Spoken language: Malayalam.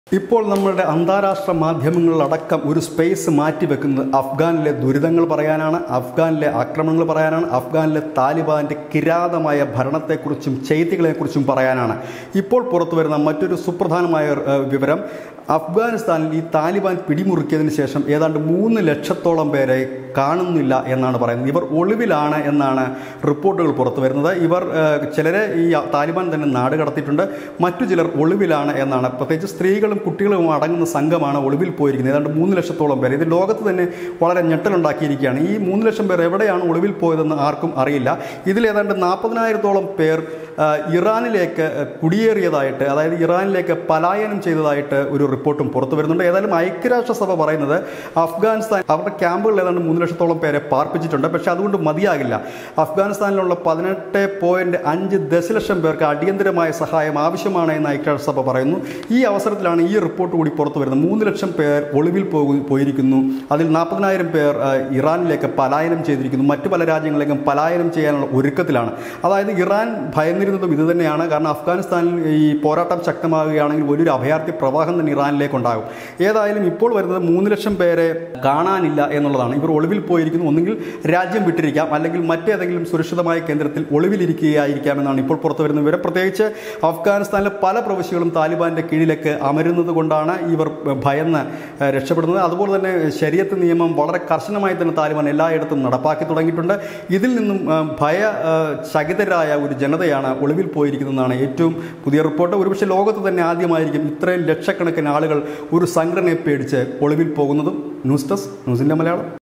ഇപ്പോൾ നമ്മുടെ അന്താരാഷ്ട്ര മാധ്യമങ്ങളിലടക്കം ഒരു സ്പേസ് മാറ്റിവെക്കുന്നത് അഫ്ഗാനിലെ ദുരിതങ്ങൾ പറയാനാണ് അഫ്ഗാനിലെ ആക്രമണങ്ങൾ പറയാനാണ് അഫ്ഗാനിലെ താലിബാന്റെ കിരാതമായ ഭരണത്തെക്കുറിച്ചും ചെയ്തികളെക്കുറിച്ചും പറയാനാണ് ഇപ്പോൾ പുറത്തു വരുന്ന മറ്റൊരു സുപ്രധാനമായ ഏഹ്, വിവരം അഫ്ഗാനിസ്ഥാനിൽ ഈ താലിബാൻ പിടിമുറുക്കിയതിന് ശേഷം ഏതാണ്ട് മൂന്ന് ലക്ഷത്തോളം പേരെ കാണുന്നില്ല എന്നാണ് പറയുന്നത് ഇവർ ഒളിവിലാണ് എന്നാണ് റിപ്പോർട്ടുകൾ പുറത്തു വരുന്നത് ഇവർ ഏഹ്, ചിലരെ ഈ താലിബാൻ തന്നെ നാട് കടത്തിയിട്ടുണ്ട് മറ്റു ചിലർ ഒളിവിലാണ് എന്നാണ് പ്രത്യേകിച്ച് സ്ത്രീകളും കുട്ടികളും അടങ്ങുന്ന സംഘമാണ് ഒളിവിൽ പോയിരിക്കുന്നത് ഏതാണ്ട് മൂന്ന് ലക്ഷത്തോളം പേര് ഇത് ലോകത്ത് തന്നെ വളരെ ഞെട്ടലുണ്ടാക്കിയിരിക്കുകയാണ് ഈ മൂന്ന് ലക്ഷം പേർ എവിടെയാണ് ഒളിവിൽ പോയതെന്ന് ആർക്കും അറിയില്ല ഇതിൽ ഏതാണ്ട് നാൽപ്പതിനായിരത്തോളം പേർ ആ, ഇറാനിലേക്ക് കുടിയേറിയതായിട്ട് അതായത് ഇറാനിലേക്ക് പലായനം ചെയ്തതായിട്ട് ഒരു റിപ്പോർട്ടും പുറത്തു വരുന്നുണ്ട് ഏതായാലും ഐക്യരാഷ്ട്രസഭ പറയുന്നത് അഫ്ഗാനിസ്ഥാൻ അവരുടെ ക്യാമ്പുകളിൽ ഏതാണ്ട് മൂന്ന് ലക്ഷത്തോളം പേരെ പാർപ്പിച്ചിട്ടുണ്ട് പക്ഷേ അതുകൊണ്ട് മതിയാകില്ല അഫ്ഗാനിസ്ഥാനിലുള്ള പതിനെട്ട് പോയിന്റ് അഞ്ച് ദശലക്ഷം പേർക്ക് അടിയന്തരമായ സഹായം ആവശ്യമാണ് എന്ന് ഐക്യരാഷ്ട്രസഭ പറയുന്നു ഈ അവസരത്തിലാണ് ഈ റിപ്പോർട്ട് കൂടി പുറത്തു വരുന്നത് മൂന്ന് ലക്ഷം പേർ ഒളിവിൽ പോകു പോയിരിക്കുന്നു അതിൽ നാൽപ്പതിനായിരം പേർ ആ, ഇറാനിലേക്ക് പലായനം ചെയ്തിരിക്കുന്നു മറ്റു പല രാജ്യങ്ങളിലേക്കും പലായനം ചെയ്യാനുള്ള ഒരുക്കത്തിലാണ് അതായത് ഇറാൻ ഭയന്നിരുന്നതും ഇത് തന്നെയാണ് കാരണം അഫ്ഗാനിസ്ഥാനിൽ ഈ പോരാട്ടം ശക്തമാകുകയാണെങ്കിൽ വലിയൊരു അഭയാർത്ഥി പ്രവാഹം തന്നെ ഇറാനിലേക്ക് ഉണ്ടാകും ഏതായാലും ഇപ്പോൾ വരുന്നത് മൂന്ന് ലക്ഷം പേരെ കാണാനില്ല എന്നുള്ളതാണ് ഇവർ ഒളിവിൽ പോയിരിക്കുന്നു ഒന്നുകിൽ രാജ്യം വിട്ടിരിക്കാം അല്ലെങ്കിൽ മറ്റേതെങ്കിലും സുരക്ഷിതമായ കേന്ദ്രത്തിൽ ഒളിവിലിരിക്കുകയായിരിക്കാം എന്നാണ് ഇപ്പോൾ പുറത്തു വരുന്ന വിവരം പ്രത്യേകിച്ച് അഫ്ഗാനിസ്ഥാനിലെ പല പ്രവിശ്യകളും താലിബാന്റെ കീഴിലേക്ക് അമരുന്നത് കൊണ്ടാണ് ഇവർ ഭയന്ന് ഏഹ്, രക്ഷപ്പെടുന്നത് അതുപോലെ തന്നെ ശരീരത്ത് നിയമം വളരെ കർശനമായി തന്നെ താലിബാൻ എല്ലായിടത്തും നടപ്പാക്കി തുടങ്ങിയിട്ടുണ്ട് ഇതിൽ നിന്നും ഏഹ്, ഭയ ഏഹ്, ചകിതരായ ഒരു ജനതയാണ് ഒളിവിൽ പോയിരിക്കുന്നതെന്നാണ് ഏറ്റവും പുതിയ റിപ്പോർട്ട് ഒരുപക്ഷെ ലോകത്ത് തന്നെ ആദ്യമായിരിക്കും ഇത്രയും ലക്ഷക്കണക്കിന് ആളുകൾ ഒരു സംഘടനയെ പേടിച്ച് ഒളിവിൽ പോകുന്നതും ന്യൂസ് ഡെസ്ക് ന്യൂസിൻ്റെ മലയാളം